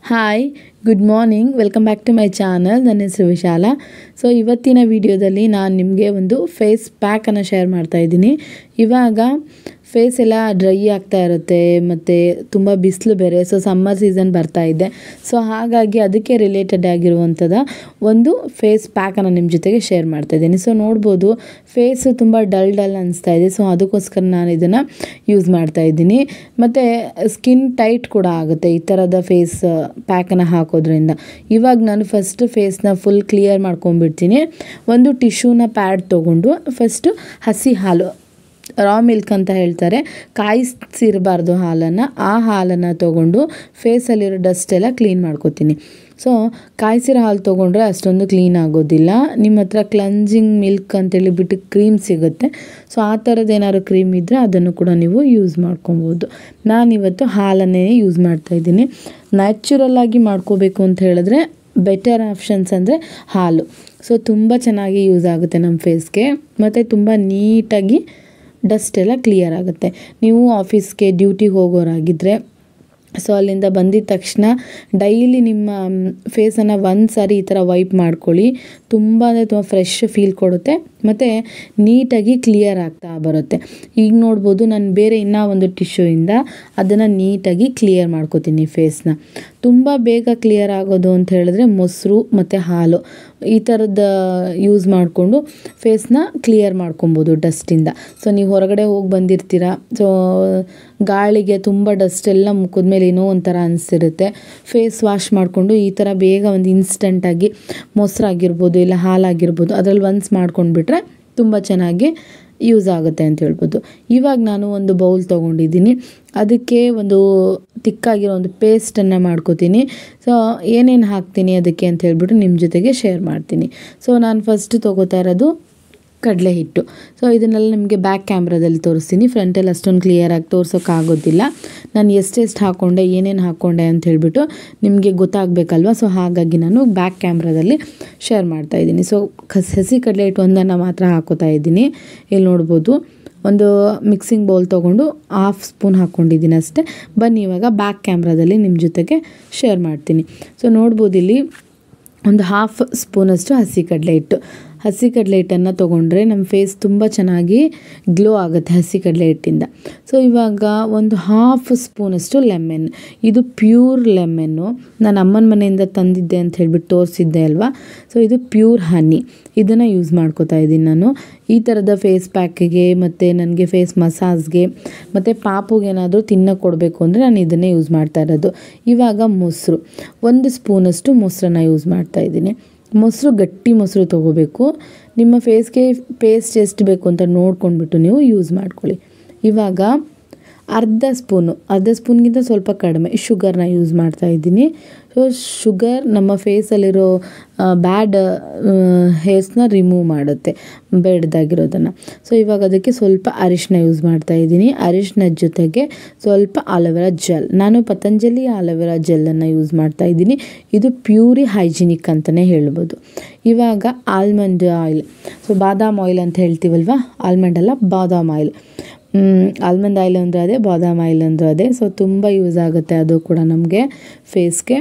hi good morning welcome back to my channel ನನ್ನ ಹೆಸರು ವಿಶಾಲ ಸೊ ಇವತ್ತಿನ ವಿಡಿಯೋದಲ್ಲಿ ನಾನು ನಿಮಗೆ ಒಂದು ಫೇಸ್ ಪ್ಯಾಕನ್ನು ಶೇರ್ ಮಾಡ್ತಾ ಇದ್ದೀನಿ ಇವಾಗ ಫೇಸ್ ಎಲ್ಲ ಡ್ರೈ ಆಗ್ತಾ ಇರುತ್ತೆ ಮತ್ತು ತುಂಬ ಬಿಸಿಲು ಬೇರೆ ಸೊ ಸಮ್ಮರ್ ಸೀಸನ್ ಬರ್ತಾ ಇದೆ ಸೊ ಹಾಗಾಗಿ ಅದಕ್ಕೆ ರಿಲೇಟೆಡ್ ಆಗಿರುವಂಥದ್ದು ಒಂದು ಫೇಸ್ ಪ್ಯಾಕನ್ನು ನಿಮ್ಮ ಜೊತೆಗೆ ಶೇರ್ ಮಾಡ್ತಾ ಇದ್ದೀನಿ ಸೊ ನೋಡ್ಬೋದು ಫೇಸು ತುಂಬ ಡಲ್ ಡಲ್ ಅನಿಸ್ತಾ ಇದೆ ಸೊ ಅದಕ್ಕೋಸ್ಕರ ನಾನು ಇದನ್ನು ಯೂಸ್ ಮಾಡ್ತಾ ಇದ್ದೀನಿ ಮತ್ತು ಸ್ಕಿನ್ ಟೈಟ್ ಕೂಡ ಆಗುತ್ತೆ ಈ ಥರದ ಫೇಸ್ ಪ್ಯಾಕನ್ನು ಹಾಕೋದ್ರಿಂದ ಇವಾಗ ನಾನು ಫಸ್ಟ್ ಫೇಸ್ನ ಫುಲ್ ಕ್ಲಿಯರ್ ಮಾಡ್ಕೊಂಡ್ಬಿಡ್ತೀನಿ ಒಂದು ಟಿಶ್ಯೂನ ಪ್ಯಾಡ್ ತೊಗೊಂಡು ಫಸ್ಟು ಹಸಿ ಹಾಲು ರಾ ಮಿಲ್ಕ್ ಅಂತ ಹೇಳ್ತಾರೆ ಕಾಯಿಸಿರಬಾರ್ದು ಹಾಲನ್ನು ಆ ಹಾಲನ್ನು ತೊಗೊಂಡು ಫೇಸಲ್ಲಿರೋ ಡಸ್ಟ್ ಎಲ್ಲ ಕ್ಲೀನ್ ಮಾಡ್ಕೋತೀನಿ ಸೊ ಕಾಯಿಸಿರೋ ಹಾಲು ತೊಗೊಂಡ್ರೆ ಅಷ್ಟೊಂದು ಕ್ಲೀನ್ ಆಗೋದಿಲ್ಲ ನಿಮ್ಮ ಹತ್ರ ಕ್ಲನ್ಸಿಂಗ್ ಮಿಲ್ಕ್ ಅಂತೇಳಿ ಬಿಟ್ಟು ಕ್ರೀಮ್ ಸಿಗುತ್ತೆ ಸೊ ಆ ಥರದ್ದು ಏನಾದ್ರು ಕ್ರೀಮ್ ಇದ್ದರೆ ಅದನ್ನು ಕೂಡ ನೀವು ಯೂಸ್ ಮಾಡ್ಕೊಬೋದು ನಾನಿವತ್ತು ಹಾಲನ್ನೇ ಯೂಸ್ ಮಾಡ್ತಾಯಿದ್ದೀನಿ ನ್ಯಾಚುರಲ್ಲಾಗಿ ಮಾಡ್ಕೋಬೇಕು ಅಂತ ಹೇಳಿದ್ರೆ ಬೆಟರ್ ಆಪ್ಷನ್ಸ್ ಅಂದರೆ ಹಾಲು ಸೊ ತುಂಬ ಚೆನ್ನಾಗಿ ಯೂಸ್ ಆಗುತ್ತೆ ನಮ್ಮ ಫೇಸ್ಗೆ ಮತ್ತು ತುಂಬ ನೀಟಾಗಿ ಡಸ್ಟ್ ಎಲ್ಲ ಕ್ಲಿಯರ್ ಆಗುತ್ತೆ ನೀವು ಆಫೀಸ್ಗೆ ಡ್ಯೂಟಿಗೆ ಹೋಗೋರಾಗಿದ್ದರೆ ಸೊ ಅಲ್ಲಿಂದ ಬಂದಿದ ತಕ್ಷಣ ಡೈಲಿ ನಿಮ್ಮ ಫೇಸನ್ನು ಒಂದು ಸಾರಿ ಈ ಥರ ವೈಪ್ ಮಾಡ್ಕೊಳ್ಳಿ ತುಂಬ ಅಂದರೆ ತುಂಬ ಫ್ರೆಶ್ ಫೀಲ್ ಕೊಡುತ್ತೆ ಮತ್ತು ನೀಟಾಗಿ ಕ್ಲಿಯರ್ ಆಗ್ತಾ ಬರುತ್ತೆ ಈಗ ನೋಡ್ಬೋದು ನಾನು ಬೇರೆ ಇನ್ನೂ ಒಂದು ಟಿಶ್ಯೂಯಿಂದ ಅದನ್ನು ನೀಟಾಗಿ ಕ್ಲಿಯರ್ ಮಾಡ್ಕೋತೀನಿ ಫೇಸ್ನ ತುಂಬ ಬೇಗ ಕ್ಲಿಯರ್ ಆಗೋದು ಅಂತ ಹೇಳಿದ್ರೆ ಮೊಸರು ಮತ್ತು ಹಾಲು ಈ ಥರದ್ದು ಯೂಸ್ ಮಾಡಿಕೊಂಡು ಫೇಸ್ನ ಕ್ಲಿಯರ್ ಮಾಡ್ಕೊಬೋದು ಡಸ್ಟಿಂದ ಸೊ ನೀವು ಹೊರಗಡೆ ಹೋಗಿ ಬಂದಿರ್ತೀರ ಸೊ ಗಾಳಿಗೆ ತುಂಬ ಡಸ್ಟ್ ಎಲ್ಲ ಮುಖದ ಮೇಲೆ ಏನೋ ಒಂಥರ ಅನಿಸಿರುತ್ತೆ ಫೇಸ್ ವಾಶ್ ಮಾಡಿಕೊಂಡು ಈ ಥರ ಬೇಗ ಒಂದು ಇನ್ಸ್ಟಂಟಾಗಿ ಮೊಸರಾಗಿರ್ಬೋದು ಇಲ್ಲ ಹಾಲಾಗಿರ್ಬೋದು ಅದರಲ್ಲಿ ಒನ್ಸ್ ಮಾಡ್ಕೊಂಡ್ಬಿಟ್ರೆ ತುಂಬ ಚೆನ್ನಾಗಿ ಯೂಸ್ ಆಗುತ್ತೆ ಅಂತ ಹೇಳ್ಬೋದು ಇವಾಗ ನಾನು ಒಂದು ಬೌಲ್ ತೊಗೊಂಡಿದ್ದೀನಿ ಅದಕ್ಕೆ ಒಂದು ತಿಕ್ಕಾಗಿರೋ ಒಂದು ಪೇಸ್ಟನ್ನು ಮಾಡ್ಕೋತೀನಿ ಸೊ ಏನೇನು ಹಾಕ್ತೀನಿ ಅದಕ್ಕೆ ಅಂತ ಹೇಳ್ಬಿಟ್ಟು ನಿಮ್ಮ ಜೊತೆಗೆ ಶೇರ್ ಮಾಡ್ತೀನಿ ಸೊ ನಾನು ಫಸ್ಟ್ ತೊಗೋತಾ ಇರೋದು ಕಡಲೆ ಹಿಟ್ಟು ಸೊ ಇದನ್ನೆಲ್ಲ ನಿಮಗೆ ಬ್ಯಾಕ್ ಕ್ಯಾಮ್ರಾದಲ್ಲಿ ತೋರಿಸ್ತೀನಿ ಫ್ರಂಟಲ್ಲಿ ಅಷ್ಟೊಂದು ಕ್ಲಿಯರಾಗಿ ತೋರ್ಸೋಕ್ಕಾಗೋದಿಲ್ಲ ನಾನು ಎಷ್ಟೆಷ್ಟು ಹಾಕ್ಕೊಂಡೆ ಏನೇನು ಹಾಕ್ಕೊಂಡೆ ಅಂತ ಹೇಳ್ಬಿಟ್ಟು ನಿಮಗೆ ಗೊತ್ತಾಗಬೇಕಲ್ವ ಸೊ ಹಾಗಾಗಿ ನಾನು ಬ್ಯಾಕ್ ಕ್ಯಾಮ್ರಾದಲ್ಲಿ ಶೇರ್ ಮಾಡ್ತಾ ಇದ್ದೀನಿ ಸೊ ಕಸ್ ಹಸಿ ಕಡಲೆ ಹಿಟ್ಟು ಒಂದನ್ನು ಮಾತ್ರ ಹಾಕೋತಾ ಇದ್ದೀನಿ ಇಲ್ಲಿ ನೋಡ್ಬೋದು ಒಂದು ಮಿಕ್ಸಿಂಗ್ ಬೌಲ್ ತೊಗೊಂಡು ಹಾಫ್ ಸ್ಪೂನ್ ಹಾಕ್ಕೊಂಡಿದ್ದೀನಿ ಅಷ್ಟೇ ಬನ್ನಿ ಇವಾಗ ಬ್ಯಾಕ್ ಕ್ಯಾಮ್ರಾದಲ್ಲಿ ನಿಮ್ಮ ಜೊತೆಗೆ ಶೇರ್ ಮಾಡ್ತೀನಿ ಸೊ ನೋಡ್ಬೋದು ಇಲ್ಲಿ ಒಂದು ಹಾಫ್ ಸ್ಪೂನಷ್ಟು ಹಸಿ ಕಡಲೆ ಹಿಟ್ಟು ಹಸಿ ಕಡಲೆ ಹಿಟ್ಟನ್ನು ತೊಗೊಂಡ್ರೆ ನಮ್ಮ ಫೇಸ್ ತುಂಬ ಚೆನ್ನಾಗಿ ಗ್ಲೋ ಆಗುತ್ತೆ ಹಸಿ ಕಡಲೆ ಹಿಟ್ಟಿಂದ ಸೊ ಇವಾಗ ಒಂದು ಹಾಫ್ ಸ್ಪೂನಷ್ಟು ಲೆಮನ್ ಇದು ಪ್ಯೂರ್ ಲೆಮನ್ನು ನಾನು ಅಮ್ಮನ ಮನೆಯಿಂದ ತಂದಿದ್ದೆ ಅಂತ ಹೇಳ್ಬಿಟ್ಟು ತೋರಿಸಿದ್ದೆ ಅಲ್ವಾ ಸೊ ಇದು ಪ್ಯೂರ್ ಹನಿ ಇದನ್ನು ಯೂಸ್ ಮಾಡ್ಕೋತಾ ಇದ್ದೀನಿ ನಾನು ಈ ಥರದ ಫೇಸ್ ಪ್ಯಾಕಿಗೆ ಮತ್ತು ನನಗೆ ಫೇಸ್ ಮಸಾಜ್ಗೆ ಮತ್ತು ಪಾಪುಗೇನಾದರೂ ತಿನ್ನೋಕೆ ಕೊಡಬೇಕು ಅಂದರೆ ನಾನು ಇದನ್ನೇ ಯೂಸ್ ಮಾಡ್ತಾ ಇರೋದು ಇವಾಗ ಮೊಸರು ಒಂದು ಸ್ಪೂನಷ್ಟು ಮೊಸರನ್ನ ಯೂಸ್ ಮಾಡ್ತಾ ಇದ್ದೀನಿ ಮೊಸರು ಗಟ್ಟಿ ಮೊಸರು ತೊಗೋಬೇಕು ನಿಮ್ಮ ಫೇಸ್ಗೆ ಪೇಸ್ಟ್ ಎಷ್ಟು ಬೇಕು ಅಂತ ನೋಡ್ಕೊಂಡ್ಬಿಟ್ಟು ನೀವು ಯೂಸ್ ಮಾಡ್ಕೊಳ್ಳಿ ಇವಾಗ ಅರ್ಧ ಸ್ಪೂನು ಅರ್ಧ ಸ್ಪೂನ್ಗಿಂತ ಸ್ವಲ್ಪ ಕಡಿಮೆ ಶುಗರ್ನ ಯೂಸ್ ಮಾಡ್ತಾ ಇದ್ದೀನಿ ಸೊ ಶುಗರ್ ನಮ್ಮ ಫೇಸಲ್ಲಿರೋ ಬ್ಯಾಡ್ ಹೇರ್ಸ್ನ ರಿಮೂವ್ ಮಾಡುತ್ತೆ ಬೇಡದಾಗಿರೋದನ್ನು ಸೊ ಇವಾಗ ಅದಕ್ಕೆ ಸ್ವಲ್ಪ ಅರಿಶಿನ ಯೂಸ್ ಮಾಡ್ತಾ ಇದ್ದೀನಿ ಅರಿಶಿನದ ಜೊತೆಗೆ ಸ್ವಲ್ಪ ಆಲೋವೆರಾ ಜೆಲ್ ನಾನು ಪತಂಜಲಿ ಆಲೋವೆರಾ ಜೆಲ್ಲನ್ನು ಯೂಸ್ ಮಾಡ್ತಾ ಇದ್ದೀನಿ ಇದು ಪ್ಯೂರಿ ಹೈಜಿನಿಕ್ ಅಂತಲೇ ಹೇಳ್ಬೋದು ಇವಾಗ ಆಲ್ಮಂಡ್ ಆಯಿಲ್ ಸೊ ಬಾದಾಮ್ ಆಯಿಲ್ ಅಂತ ಹೇಳ್ತೀವಲ್ವ ಆಲ್ಮಂಡ್ ಅಲ್ಲ ಬಾದಾಮ್ ಆಯಿಲ್ ಆಲ್ಮಂಡ್ ಆಯಿಲ್ ಅಂದರೆ ಅದೇ ಬಾದಾಮ್ ಆಯಿಲ್ ಅಂದರೆ ಅದೇ ಸೊ ತುಂಬ ಯೂಸ್ ಆಗುತ್ತೆ ಅದು ಕೂಡ ನಮಗೆ ಫೇಸ್ಗೆ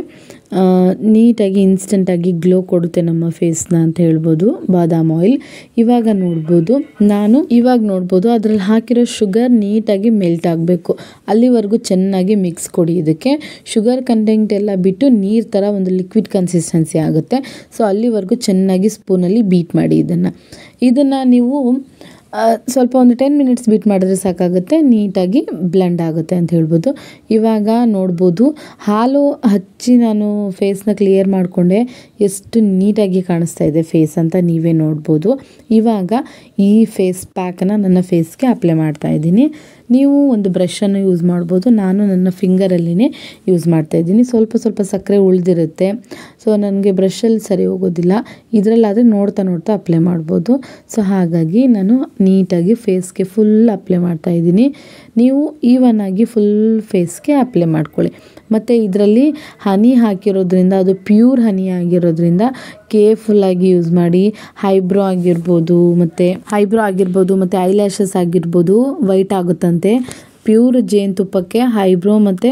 ನೀಟಾಗಿ ಇನ್ಸ್ಟೆಂಟಾಗಿ ಗ್ಲೋ ಕೊಡುತ್ತೆ ನಮ್ಮ ಫೇಸ್ನ ಅಂತ ಹೇಳ್ಬೋದು ಬಾದಾಮ್ ಆಯಿಲ್ ಇವಾಗ ನೋಡ್ಬೋದು ನಾನು ಇವಾಗ ನೋಡ್ಬೋದು ಅದರಲ್ಲಿ ಹಾಕಿರೋ ಶುಗರ್ ನೀಟಾಗಿ ಮೆಲ್ಟ್ ಆಗಬೇಕು ಅಲ್ಲಿವರೆಗೂ ಚೆನ್ನಾಗಿ ಮಿಕ್ಸ್ ಕೊಡಿ ಇದಕ್ಕೆ ಶುಗರ್ ಕಂಟೆಂಟ್ ಎಲ್ಲ ಬಿಟ್ಟು ನೀರು ಥರ ಒಂದು ಲಿಕ್ವಿಡ್ ಕನ್ಸಿಸ್ಟೆನ್ಸಿ ಆಗುತ್ತೆ ಸೊ ಅಲ್ಲಿವರೆಗೂ ಚೆನ್ನಾಗಿ ಸ್ಪೂನಲ್ಲಿ ಬೀಟ್ ಮಾಡಿ ಇದನ್ನು ಇದನ್ನು ನೀವು ಸ್ವಲ್ಪ ಒಂದು ಟೆನ್ ಮಿನಿಟ್ಸ್ ಬೀಟ್ ಮಾಡಿದ್ರೆ ಸಾಕಾಗುತ್ತೆ ನೀಟಾಗಿ ಬ್ಲೆಂಡ್ ಆಗುತ್ತೆ ಅಂತ ಹೇಳ್ಬೋದು ಇವಾಗ ನೋಡ್ಬೋದು ಹಾಲು ಹಚ್ಚಿ ನಾನು ಫೇಸ್ನ ಕ್ಲಿಯರ್ ಮಾಡಿಕೊಂಡೆ ಎಷ್ಟು ನೀಟಾಗಿ ಕಾಣಿಸ್ತಾ ಇದೆ ಫೇಸ್ ಅಂತ ನೀವೇ ನೋಡ್ಬೋದು ಇವಾಗ ಈ ಫೇಸ್ ಪ್ಯಾಕನ್ನು ನನ್ನ ಫೇಸ್ಗೆ ಅಪ್ಲೈ ಮಾಡ್ತಾ ಇದ್ದೀನಿ ನೀವು ಒಂದು ಬ್ರಷನ್ನು ಯೂಸ್ ಮಾಡ್ಬೋದು ನಾನು ನನ್ನ ಫಿಂಗರಲ್ಲಿನೇ ಯೂಸ್ ಮಾಡ್ತಾ ಇದ್ದೀನಿ ಸ್ವಲ್ಪ ಸ್ವಲ್ಪ ಸಕ್ಕರೆ ಉಳಿದಿರುತ್ತೆ ಸೊ ನನಗೆ ಬ್ರಷಲ್ಲಿ ಸರಿ ಹೋಗೋದಿಲ್ಲ ಇದರಲ್ಲಾದರೆ ನೋಡ್ತಾ ನೋಡ್ತಾ ಅಪ್ಲೈ ಮಾಡ್ಬೋದು ಸೊ ಹಾಗಾಗಿ ನಾನು ನೀಟಾಗಿ ಫೇಸ್ಗೆ ಫುಲ್ ಅಪ್ಲೈ ಮಾಡ್ತಾ ಇದ್ದೀನಿ ನೀವು ಈವನ್ ಆಗಿ ಫುಲ್ ಫೇಸ್ಗೆ ಅಪ್ಲೈ ಮಾಡ್ಕೊಳ್ಳಿ ಮತ್ತು ಇದರಲ್ಲಿ ಹನಿ ಹಾಕಿರೋದ್ರಿಂದ ಅದು ಪ್ಯೂರ್ ಹನಿ ಆಗಿರೋದ್ರಿಂದ ಕೇರ್ಫುಲ್ಲಾಗಿ ಯೂಸ್ ಮಾಡಿ ಹೈಬ್ರೋ ಆಗಿರ್ಬೋದು ಮತ್ತು ಹೈಬ್ರೋ ಆಗಿರ್ಬೋದು ಮತ್ತು ಐಲ್ಯಾಶಸ್ ಆಗಿರ್ಬೋದು ವೈಟ್ ಆಗುತ್ತಂತೆ ಪ್ಯೂರ್ ಜೇನುತುಪ್ಪಕ್ಕೆ ಹೈಬ್ರೋ ಮತ್ತು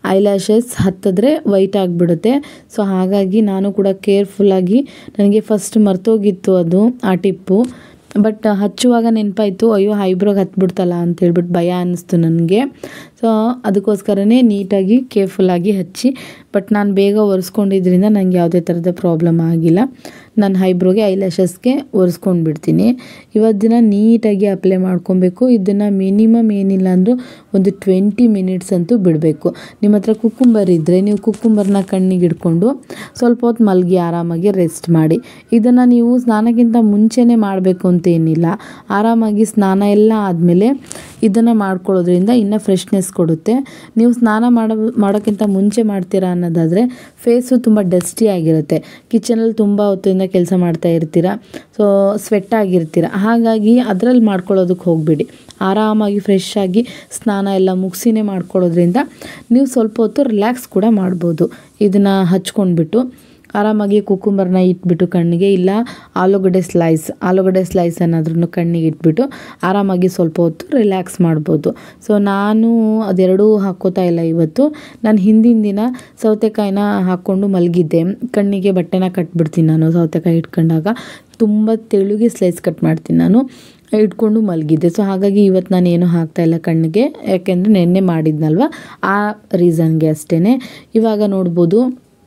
ಐಲ್ಯಾಶಸ್ ಹತ್ತಿದ್ರೆ ವೈಟ್ ಆಗಿಬಿಡುತ್ತೆ ಸೊ ಹಾಗಾಗಿ ನಾನು ಕೂಡ ಕೇರ್ಫುಲ್ಲಾಗಿ ನನಗೆ ಫಸ್ಟ್ ಮರ್ತೋಗಿತ್ತು ಅದು ಆ ಟಿಪ್ಪು ಬಟ್ ಹಚ್ಚುವಾಗ ನೆನಪಾಯಿತು ಅಯ್ಯೋ ಐಬ್ರೋಗೆ ಹತ್ಬಿಡ್ತಲ್ಲ ಅಂತೇಳ್ಬಿಟ್ಟು ಭಯ ಅನ್ನಿಸ್ತು ನನಗೆ ಸೊ ಅದಕ್ಕೋಸ್ಕರನೇ ನೀಟಾಗಿ ಕೇರ್ಫುಲ್ಲಾಗಿ ಹಚ್ಚಿ ಬಟ್ ನಾನು ಬೇಗ ಒರೆಸ್ಕೊಂಡಿದ್ರಿಂದ ನನಗೆ ಯಾವುದೇ ಥರದ ಪ್ರಾಬ್ಲಮ್ ಆಗಿಲ್ಲ ನಾನು ಐಬ್ರೋಗೆ ಐಲ್ಯಾಶಸ್ಗೆ ಒರೆಸ್ಕೊಂಡು ಬಿಡ್ತೀನಿ ಇವತ್ತು ದಿನ ನೀಟಾಗಿ ಅಪ್ಲೈ ಮಾಡ್ಕೊಬೇಕು ಇದನ್ನು ಮಿನಿಮಮ್ ಏನಿಲ್ಲ ಅಂದರೂ ಒಂದು ಟ್ವೆಂಟಿ ಮಿನಿಟ್ಸ್ ಅಂತೂ ಬಿಡಬೇಕು ನಿಮ್ಮ ಹತ್ರ ಕುಕ್ಕುಂಬರ್ ಇದ್ದರೆ ನೀವು ಕುಕ್ಕುಂಬರ್ನ ಕಣ್ಣಿಗೆ ಇಟ್ಕೊಂಡು ಸ್ವಲ್ಪ ಹೊತ್ತು ಮಲಗಿ ಆರಾಮಾಗಿ ರೆಸ್ಟ್ ಮಾಡಿ ಇದನ್ನು ನೀವು ಸ್ನಾನಕ್ಕಿಂತ ಮುಂಚೆನೇ ಮಾಡಬೇಕು ಅಂತ ಏನಿಲ್ಲ ಆರಾಮಾಗಿ ಸ್ನಾನ ಎಲ್ಲ ಆದಮೇಲೆ ಇದನ್ನು ಮಾಡ್ಕೊಳ್ಳೋದ್ರಿಂದ ಇನ್ನೂ ಫ್ರೆಶ್ನೆಸ್ ಕೊಡುತ್ತೆ ನೀವು ಸ್ನಾನ ಮಾಡೋ ಮಾಡೋಕ್ಕಿಂತ ಮುಂಚೆ ಮಾಡ್ತೀರಾ ಅನ್ನೋದಾದರೆ ಫೇಸು ತುಂಬ ಡಸ್ಟಿ ಆಗಿರುತ್ತೆ ಕಿಚನಲ್ಲಿ ತುಂಬ ಹೊತ್ತಿಂದ ಕೆಲಸ ಮಾಡ್ತಾ ಇರ್ತೀರ ಸೊ ಸ್ವೆಟ್ ಆಗಿರ್ತೀರ ಹಾಗಾಗಿ ಅದರಲ್ಲಿ ಮಾಡ್ಕೊಳ್ಳೋದಕ್ಕೆ ಹೋಗಬೇಡಿ ಆರಾಮಾಗಿ ಫ್ರೆಶ್ ಆಗಿ ಸ್ನಾನ ಎಲ್ಲ ಮುಗಿಸಿನೇ ಮಾಡ್ಕೊಳ್ಳೋದ್ರಿಂದ ನೀವು ಸ್ವಲ್ಪ ಹೊತ್ತು ರಿಲ್ಯಾಕ್ಸ್ ಕೂಡ ಮಾಡ್ಬೋದು ಇದನ್ನು ಹಚ್ಕೊಂಡ್ಬಿಟ್ಟು ಆರಾಮಾಗಿ ಕುಕ್ಕುಂಬರ್ನ ಇಟ್ಬಿಟ್ಟು ಕಣ್ಣಿಗೆ ಇಲ್ಲ ಆಲೂಗಡ್ಡೆ ಸ್ಲೈಸ್ ಆಲೂಗಡ್ಡೆ ಸ್ಲೈಸ್ ಏನಾದ್ರೂ ಕಣ್ಣಿಗೆ ಇಟ್ಬಿಟ್ಟು ಆರಾಮಾಗಿ ಸ್ವಲ್ಪ ಹೊತ್ತು ರಿಲ್ಯಾಕ್ಸ್ ಮಾಡ್ಬೋದು ಸೊ ನಾನು ಅದೆರಡೂ ಹಾಕ್ಕೋತಾ ಇಲ್ಲ ಇವತ್ತು ನಾನು ಹಿಂದಿನ ದಿನ ಸೌತೆಕಾಯಿನ ಹಾಕ್ಕೊಂಡು ಮಲಗಿದ್ದೆ ಕಣ್ಣಿಗೆ ಬಟ್ಟೆನ ಕಟ್ಬಿಡ್ತೀನಿ ನಾನು ಸೌತೆಕಾಯಿ ಇಟ್ಕೊಂಡಾಗ ತುಂಬ ತೆಳುಗೆ ಸ್ಲೈಸ್ ಕಟ್ ಮಾಡ್ತೀನಿ ನಾನು ಇಟ್ಕೊಂಡು ಮಲಗಿದ್ದೆ ಸೊ ಹಾಗಾಗಿ ಇವತ್ತು ನಾನು ಏನು ಹಾಕ್ತಾಯಿಲ್ಲ ಕಣ್ಣಿಗೆ ಯಾಕೆಂದರೆ ನೆನ್ನೆ ಮಾಡಿದ್ನಲ್ವ ಆ ರೀಸನ್ಗೆ ಅಷ್ಟೇ ಇವಾಗ ನೋಡ್ಬೋದು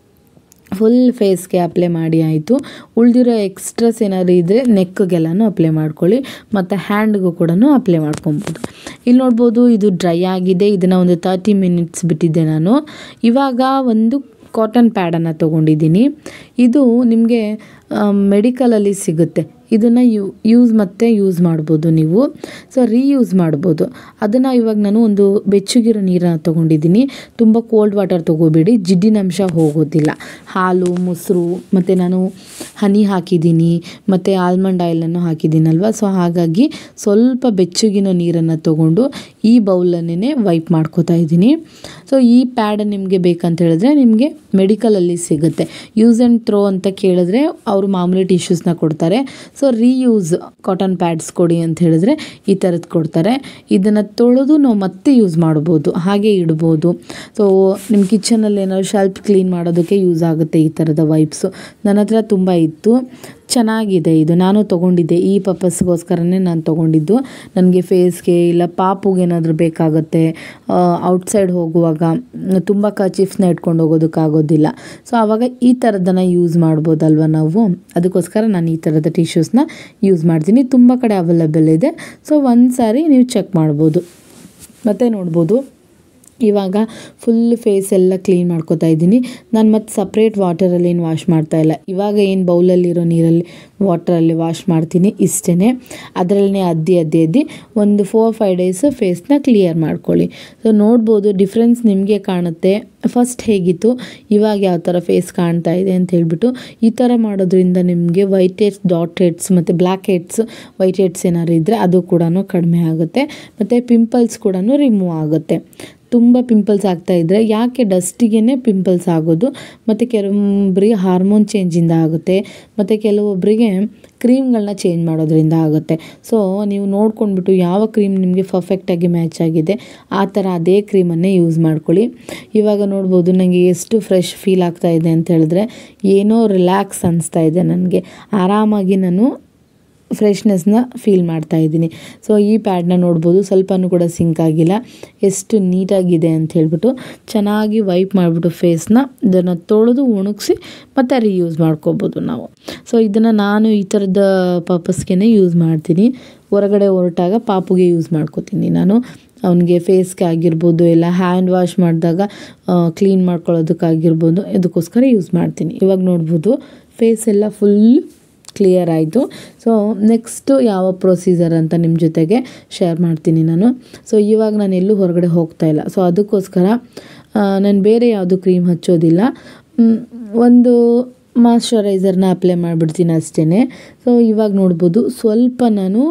ಫುಲ್ ಫೇಸ್ಗೆ ಅಪ್ಲೈ ಮಾಡಿ ಆಯಿತು ಉಳಿದಿರೋ ಎಕ್ಸ್ಟ್ರಾಸ್ ಏನಾದ್ರು ಇದ್ದರೆ ನೆಕ್ಗೆಲ್ಲನೂ ಅಪ್ಲೈ ಮಾಡ್ಕೊಳ್ಳಿ ಮತ್ತು ಹ್ಯಾಂಡ್ಗೂ ಕೂಡ ಅಪ್ಲೈ ಮಾಡ್ಕೊಬೋದು ಇಲ್ಲಿ ನೋಡ್ಬೋದು ಇದು ಡ್ರೈ ಆಗಿದೆ ಇದನ್ನು ಒಂದು ತರ್ಟಿ ಮಿನಿಟ್ಸ್ ಬಿಟ್ಟಿದ್ದೆ ನಾನು ಇವಾಗ ಒಂದು ಕಾಟನ್ ಪ್ಯಾಡನ್ನು ತೊಗೊಂಡಿದ್ದೀನಿ ಇದು ನಿಮಗೆ ಮೆಡಿಕಲಲ್ಲಿ ಸಿಗುತ್ತೆ ಇದನ್ನು ಯೂ ಯೂಸ್ ಮತ್ತೆ ಯೂಸ್ ಮಾಡ್ಬೋದು ನೀವು ಸೊ ರೀಯೂಸ್ ಮಾಡ್ಬೋದು ಅದನ್ನು ಇವಾಗ ನಾನು ಒಂದು ಬೆಚ್ಚಗಿರೋ ನೀರನ್ನು ತೊಗೊಂಡಿದ್ದೀನಿ ತುಂಬ ಕೋಲ್ಡ್ ವಾಟರ್ ತೊಗೋಬೇಡಿ ಜಿಡ್ಡಿನಂಶ ಹೋಗೋದಿಲ್ಲ ಹಾಲು ಮೊಸರು ಮತ್ತು ನಾನು ಹನಿ ಹಾಕಿದ್ದೀನಿ ಮತ್ತು ಆಲ್ಮಂಡ್ ಆಯಿಲನ್ನು ಹಾಕಿದ್ದೀನಲ್ವ ಸೊ ಹಾಗಾಗಿ ಸ್ವಲ್ಪ ಬೆಚ್ಚಗಿನ ನೀರನ್ನು ತೊಗೊಂಡು ಈ ಬೌಲನ್ನೇ ವೈಪ್ ಮಾಡ್ಕೋತಾ ಇದ್ದೀನಿ ಸೊ ಈ ಪ್ಯಾಡ್ ನಿಮಗೆ ಬೇಕಂತ ಹೇಳಿದ್ರೆ ನಿಮಗೆ ಮೆಡಿಕಲಲ್ಲಿ ಸಿಗುತ್ತೆ ಯೂಸ್ ಆ್ಯಂಡ್ ಥ್ರೋ ಅಂತ ಕೇಳಿದ್ರೆ ಅವರು ಮಾಮೂಲಿ ಟಿಶ್ಯೂಸ್ನ ಕೊಡ್ತಾರೆ ಸೊ ರೀಯೂಸ್ ಕಾಟನ್ ಪ್ಯಾಡ್ಸ್ ಕೊಡಿ ಅಂತ ಹೇಳಿದ್ರೆ ಈ ಥರದ್ದು ಕೊಡ್ತಾರೆ ಇದನ್ನು ತೊಳೆದು ನಾವು ಮತ್ತೆ ಯೂಸ್ ಮಾಡ್ಬೋದು ಹಾಗೆ ಇಡ್ಬೋದು ಸೊ ನಿಮ್ಮ ಕಿಚನಲ್ಲಿ ಏನಾದ್ರು ಶೆಲ್ಫ್ ಕ್ಲೀನ್ ಮಾಡೋದಕ್ಕೆ ಯೂಸ್ ಆಗುತ್ತೆ ಈ ಥರದ ವೈಪ್ಸು ನನ್ನ ಹತ್ರ ತುಂಬ ಇತ್ತು ಚೆನ್ನಾಗಿದೆ ಇದು ನಾನು ತೊಗೊಂಡಿದ್ದೆ ಈ ಪರ್ಪಸ್ಗೋಸ್ಕರನೇ ನಾನು ತೊಗೊಂಡಿದ್ದು ನನಗೆ ಫೇಸ್ಗೆ ಇಲ್ಲ ಪಾಪುಗೆ ಏನಾದರೂ ಬೇಕಾಗುತ್ತೆ ಔಟ್ಸೈಡ್ ಹೋಗುವಾಗ ತುಂಬ ಕಚೀಫ್ಸ್ನ ಇಟ್ಕೊಂಡು ಹೋಗೋದಕ್ಕಾಗೋದಿಲ್ಲ ಸೊ ಆವಾಗ ಈ ಥರದನ್ನು ಯೂಸ್ ಮಾಡ್ಬೋದಲ್ವ ನಾವು ಅದಕ್ಕೋಸ್ಕರ ನಾನು ಈ ಥರದ ಟಿಶ್ಯೂಸ್ನ ಯೂಸ್ ಮಾಡ್ತೀನಿ ತುಂಬ ಕಡೆ ಅವೈಲೇಬಲ್ ಇದೆ ಸೊ ಒಂದು ಸಾರಿ ನೀವು ಚೆಕ್ ಮಾಡ್ಬೋದು ಮತ್ತು ನೋಡ್ಬೋದು ಇವಾಗ ಫುಲ್ ಫೇಸ್ ಎಲ್ಲ ಕ್ಲೀನ್ ಮಾಡ್ಕೊತಾ ಇದ್ದೀನಿ ನಾನು ಮತ್ತು ಸಪ್ರೇಟ್ ವಾಟರಲ್ಲಿ ಏನು ವಾಶ್ ಮಾಡ್ತಾ ಇಲ್ಲ ಇವಾಗ ಏನು ಬೌಲಲ್ಲಿರೋ ನೀರಲ್ಲಿ ವಾಟರಲ್ಲಿ ವಾಶ್ ಮಾಡ್ತೀನಿ ಇಷ್ಟೇ ಅದರಲ್ಲೇ ಅದ್ದಿ ಅದ್ದಿ ಅದ್ದಿ ಒಂದು ಫೋರ್ ಫೈವ್ ಡೇಸ್ ಫೇಸ್ನ ಕ್ಲಿಯರ್ ಮಾಡ್ಕೊಳ್ಳಿ ಸೊ ನೋಡ್ಬೋದು ಡಿಫ್ರೆನ್ಸ್ ನಿಮಗೆ ಕಾಣುತ್ತೆ ಫಸ್ಟ್ ಹೇಗಿತ್ತು ಇವಾಗ ಯಾವ ಥರ ಫೇಸ್ ಕಾಣ್ತಾ ಇದೆ ಅಂತ ಹೇಳ್ಬಿಟ್ಟು ಈ ಥರ ಮಾಡೋದ್ರಿಂದ ನಿಮಗೆ ವೈಟ್ ಹೆಡ್ಸ್ ಡಾಟ್ ಹೆಡ್ಸ್ ಮತ್ತು ಬ್ಲ್ಯಾಕ್ ಹೆಡ್ಸ್ ವೈಟ್ ಹೆಡ್ಸ್ ಏನಾದ್ರು ಇದ್ದರೆ ಅದು ಕೂಡ ಕಡಿಮೆ ಆಗುತ್ತೆ ಮತ್ತು ಪಿಂಪಲ್ಸ್ ಕೂಡ ರಿಮೂವ್ ಆಗುತ್ತೆ ತುಂಬ ಪಿಂಪಲ್ಸ್ ಆಗ್ತಾ ಇದ್ದರೆ ಯಾಕೆ ಡಸ್ಟಿಗೆ ಪಿಂಪಲ್ಸ್ ಆಗೋದು ಮತ್ತು ಕೆಲವೊಬ್ಬರಿಗೆ ಹಾರ್ಮೋನ್ ಚೇಂಜಿಂದ ಆಗುತ್ತೆ ಮತ್ತು ಕೆಲವೊಬ್ಬರಿಗೆ ಕ್ರೀಮ್ಗಳನ್ನ ಚೇಂಜ್ ಮಾಡೋದ್ರಿಂದ ಆಗುತ್ತೆ ಸೊ ನೀವು ನೋಡ್ಕೊಂಡ್ಬಿಟ್ಟು ಯಾವ ಕ್ರೀಮ್ ನಿಮಗೆ ಪರ್ಫೆಕ್ಟಾಗಿ ಮ್ಯಾಚ್ ಆಗಿದೆ ಆ ಥರ ಅದೇ ಕ್ರೀಮನ್ನೇ ಯೂಸ್ ಮಾಡ್ಕೊಳ್ಳಿ ಇವಾಗ ನೋಡ್ಬೋದು ನನಗೆ ಎಷ್ಟು ಫ್ರೆಶ್ ಫೀಲ್ ಆಗ್ತಾ ಇದೆ ಅಂತ ಹೇಳಿದ್ರೆ ಏನೋ ರಿಲ್ಯಾಕ್ಸ್ ಅನಿಸ್ತಾ ಇದೆ ನನಗೆ ಆರಾಮಾಗಿ ನಾನು ಫ್ರೆಶ್ನೆಸ್ನ ಫೀಲ್ ಮಾಡ್ತಾ ಇದ್ದೀನಿ ಸೊ ಈ ಪ್ಯಾಡ್ನ ನೋಡ್ಬೋದು ಸ್ವಲ್ಪನೂ ಕೂಡ ಸಿಂಕ್ ಆಗಿಲ್ಲ ಎಷ್ಟು ನೀಟಾಗಿದೆ ಅಂತ ಹೇಳ್ಬಿಟ್ಟು ಚೆನ್ನಾಗಿ ವೈಪ್ ಮಾಡಿಬಿಟ್ಟು ಫೇಸ್ನ ಇದನ್ನು ತೊಳೆದು ಒಣಗಿಸಿ ಮತ್ತೆ ರೀಯೂಸ್ ಮಾಡ್ಕೋಬೋದು ನಾವು ಸೊ ಇದನ್ನು ನಾನು ಈ ಥರದ ಪರ್ಪಸ್ಗೆ ಯೂಸ್ ಮಾಡ್ತೀನಿ ಹೊರಗಡೆ ಹೊರಟಾಗ ಪಾಪುಗೆ ಯೂಸ್ ಮಾಡ್ಕೋತೀನಿ ನಾನು ಅವನಿಗೆ ಫೇಸ್ಗೆ ಆಗಿರ್ಬೋದು ಇಲ್ಲ ಹ್ಯಾಂಡ್ ವಾಶ್ ಮಾಡಿದಾಗ ಕ್ಲೀನ್ ಮಾಡ್ಕೊಳ್ಳೋದಕ್ಕಾಗಿರ್ಬೋದು ಇದಕ್ಕೋಸ್ಕರ ಯೂಸ್ ಮಾಡ್ತೀನಿ ಇವಾಗ ನೋಡ್ಬೋದು ಫೇಸ್ ಎಲ್ಲ ಫುಲ್ ಕ್ಲಿಯರ್ ಆಯಿತು ಸೊ ನೆಕ್ಸ್ಟು ಯಾವ ಪ್ರೊಸೀಜರ್ ಅಂತ ನಿಮ್ಮ ಜೊತೆಗೆ ಶೇರ್ ಮಾಡ್ತೀನಿ ನಾನು ಸೊ ಇವಾಗ ನಾನು ಎಲ್ಲೂ ಹೊರಗಡೆ ಹೋಗ್ತಾ ಇಲ್ಲ ಸೊ ಅದಕ್ಕೋಸ್ಕರ ನಾನು ಬೇರೆ ಯಾವುದು ಕ್ರೀಮ್ ಹಚ್ಚೋದಿಲ್ಲ ಮ್, ಒಂದು ಮಾಯ್ಶ್ಚರೈಸರ್ನ ಅಪ್ಲೈ ಮಾಡಿಬಿಡ್ತೀನಿ ಅಷ್ಟೇ ಸೊ ಇವಾಗ ನೋಡ್ಬೋದು ಸ್ವಲ್ಪ ನಾನು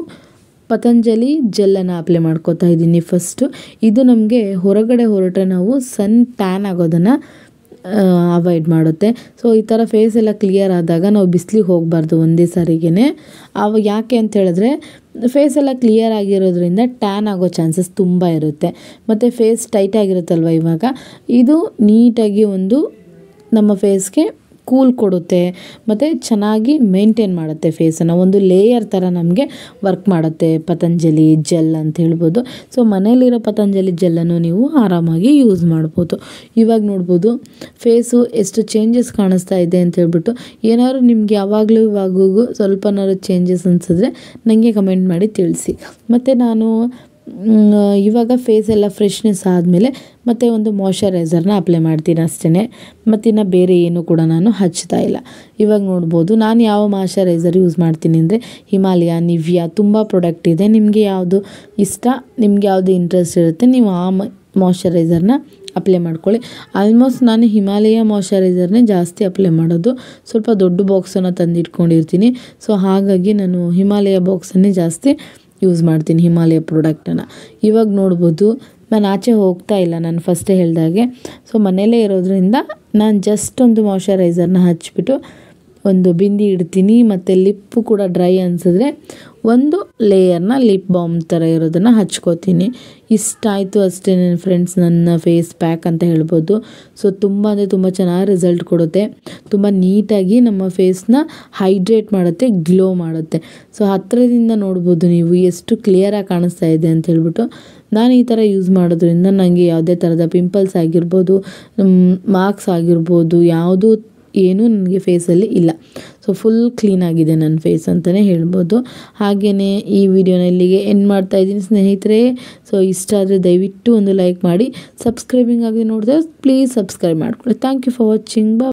ಪತಂಜಲಿ ಜೆಲ್ಲನ್ನು ಅಪ್ಲೈ ಮಾಡ್ಕೋತಾ ಇದ್ದೀನಿ ಫಸ್ಟು ಇದು ನಮಗೆ ಹೊರಗಡೆ ಹೊರಟ್ರೆ ನಾವು ಸನ್ ಟ್ಯಾನ್ ಆಗೋದನ್ನು ಅವಾಯ್ಡ್ ಮಾಡುತ್ತೆ ಸೊ ಈ ಥರ ಫೇಸ್ ಎಲ್ಲ ಕ್ಲಿಯರ್ ಆದಾಗ ನಾವು ಬಿಸಿಲಿಗೆ ಹೋಗಬಾರ್ದು ಒಂದೇ ಸಾರಿಗೇ ಅವಾಗ ಯಾಕೆ ಅಂತ ಹೇಳಿದ್ರೆ ಫೇಸ್ ಎಲ್ಲ ಕ್ಲಿಯರ್ ಆಗಿರೋದ್ರಿಂದ ಟ್ಯಾನ್ ಆಗೋ ಚಾನ್ಸಸ್ ತುಂಬ ಇರುತ್ತೆ ಮತ್ತು ಫೇಸ್ ಟೈಟ್ ಆಗಿರುತ್ತಲ್ವ ಇವಾಗ ಇದು ನೀಟಾಗಿ ಒಂದು ನಮ್ಮ ಫೇಸ್ಗೆ ಕೂಲ್ ಕೊಡುತ್ತೆ ಮತ್ತು ಚೆನ್ನಾಗಿ ಮೇಂಟೈನ್ ಮಾಡುತ್ತೆ ಫೇಸನ್ನು ಒಂದು ಲೇಯರ್ ಥರ ನಮಗೆ ವರ್ಕ್ ಮಾಡುತ್ತೆ ಪತಂಜಲಿ ಜೆಲ್ ಅಂತ ಹೇಳ್ಬೋದು ಸೊ ಮನೇಲಿರೋ ಪತಂಜಲಿ ಜೆಲ್ಲನ್ನು ನೀವು ಆರಾಮಾಗಿ ಯೂಸ್ ಮಾಡ್ಬೋದು ಇವಾಗ ನೋಡ್ಬೋದು ಫೇಸು ಎಷ್ಟು ಚೇಂಜಸ್ ಕಾಣಿಸ್ತಾ ಇದೆ ಅಂತ ಹೇಳ್ಬಿಟ್ಟು ಏನಾದ್ರು ನಿಮ್ಗೆ ಯಾವಾಗಲೂ ಇವಾಗೂ ಸ್ವಲ್ಪನಾದ್ರು ಚೇಂಜಸ್ ಅನಿಸಿದ್ರೆ ನನಗೆ ಕಮೆಂಟ್ ಮಾಡಿ ತಿಳಿಸಿ ಮತ್ತು ನಾನು ಮ್, ಇವಾಗ ಫೇಸ್ ಎಲ್ಲ ಫ್ರೆಶ್ನೆಸ್ ಆದಮೇಲೆ ಮತ್ತೆ ಒಂದು ಮಾಯ್ಶ್ಚರೈಸರ್ನ ಅಪ್ಲೈ ಮಾಡ್ತೀನಿ ಅಷ್ಟೇ ಮತ್ತಿನ್ನು ಬೇರೆ ಏನು ಕೂಡ ನಾನು ಹಚ್ತಾ ಇಲ್ಲ ಇವಾಗ ನೋಡ್ಬೋದು ನಾನು ಯಾವ ಮಾಯ್ಶ್ಚರೈಸರ್ ಯೂಸ್ ಮಾಡ್ತೀನಿ ಅಂದರೆ ಹಿಮಾಲಯ ನಿವ್ಯಾ ತುಂಬ ಪ್ರಾಡಕ್ಟ್ ಇದೆ ನಿಮಗೆ ಯಾವುದು ಇಷ್ಟ ನಿಮ್ಗೆ ಯಾವುದು ಇಂಟ್ರೆಸ್ಟ್ ಇರುತ್ತೆ ನೀವು ಆ ಮಾಯ್ಶ್ಚರೈಸರ್ನ ಅಪ್ಲೈ ಮಾಡ್ಕೊಳ್ಳಿ ಆಲ್ಮೋಸ್ಟ್ ನಾನು ಹಿಮಾಲಯ ಮಾಯ್ಶ್ಚರೈಸರ್ನೇ ಜಾಸ್ತಿ ಅಪ್ಲೈ ಮಾಡೋದು ಸ್ವಲ್ಪ ದೊಡ್ಡ ಬಾಕ್ಸನ್ನು ತಂದಿಟ್ಕೊಂಡಿರ್ತೀನಿ ಸೊ ಹಾಗಾಗಿ ನಾನು ಹಿಮಾಲಯ ಬಾಕ್ಸನ್ನೇ ಜಾಸ್ತಿ ಯೂಸ್ ಮಾಡ್ತೀನಿ ಹಿಮಾಲಯ ಪ್ರಾಡಕ್ಟನ್ನು ಇವಾಗ ನೋಡ್ಬೋದು ನಾನು ಆಚೆ ಹೋಗ್ತಾ ಇಲ್ಲ ನಾನು ಫಸ್ಟೇ ಹೇಳ್ದಾಗೆ ಸೊ ಮನೆಯಲ್ಲೇ ಇರೋದ್ರಿಂದ ನಾನು ಜಸ್ಟ್ ಒಂದು ಮಾಯ್ಶ್ಚರೈಸರ್ನ ಹಚ್ಬಿಟ್ಟು ಒಂದು ಬಿಂದಿ ಇಡ್ತೀನಿ ಮತ್ತು ಲಿಪ್ಪು ಕೂಡ ಡ್ರೈ ಅನಿಸಿದ್ರೆ ಒಂದು ಲೇಯರ್ನ ಲಿಪ್ ಬಾಮ್ ಥರ ಇರೋದನ್ನು ಹಚ್ಕೋತೀನಿ ಇಷ್ಟ ಆಯಿತು ಅಷ್ಟೇ ನನ್ನ ಫ್ರೆಂಡ್ಸ್ ನನ್ನ ಫೇಸ್ ಪ್ಯಾಕ್ ಅಂತ ಹೇಳ್ಬೋದು ಸೊ ತುಂಬ ಅಂದರೆ ತುಂಬ ಚೆನ್ನಾಗಿ ರಿಸಲ್ಟ್ ಕೊಡುತ್ತೆ ತುಂಬ ನೀಟಾಗಿ ನಮ್ಮ ಫೇಸ್ನ ಹೈಡ್ರೇಟ್ ಮಾಡುತ್ತೆ ಗ್ಲೋ ಮಾಡುತ್ತೆ ಸೊ ಹತ್ತಿರದಿಂದ ನೋಡ್ಬೋದು ನೀವು ಎಷ್ಟು ಕ್ಲಿಯರಾಗಿ ಕಾಣಿಸ್ತಾ ಇದೆ ಅಂತ ಹೇಳ್ಬಿಟ್ಟು ನಾನು ಈ ಥರ ಯೂಸ್ ಮಾಡೋದ್ರಿಂದ ನನಗೆ ಯಾವುದೇ ಥರದ ಪಿಂಪಲ್ಸ್ ಆಗಿರ್ಬೋದು ಮಾರ್ಕ್ಸ್ ಆಗಿರ್ಬೋದು ಯಾವುದೂ ಏನೂ ನನಗೆ ಫೇಸಲ್ಲಿ ಇಲ್ಲ ಸೊ ಫುಲ್ ಕ್ಲೀನ್ ಆಗಿದೆ ನನ್ನ ಫೇಸ್ ಅಂತಲೇ ಹೇಳ್ಬೋದು ಹಾಗೆಯೇ ಈ ವಿಡಿಯೋನ ಇಲ್ಲಿಗೆ ಎಂಡ್ ಮಾಡ್ತಾ ಇದ್ದೀನಿ ಸ್ನೇಹಿತರೆ ಸೊ ಇಷ್ಟ ಆದರೆ ದಯವಿಟ್ಟು ಒಂದು ಲೈಕ್ ಮಾಡಿ ಸಬ್ಸ್ಕ್ರೈಬಿಂಗ್ ಆಗಿ ನೋಡಿದ್ರೆ ಪ್ಲೀಸ್ ಸಬ್ಸ್ಕ್ರೈಬ್ ಮಾಡ್ಕೊಳ್ಳಿ ಥ್ಯಾಂಕ್ ಯು ಫಾರ್ ವಾಚಿಂಗ್ ಬಾ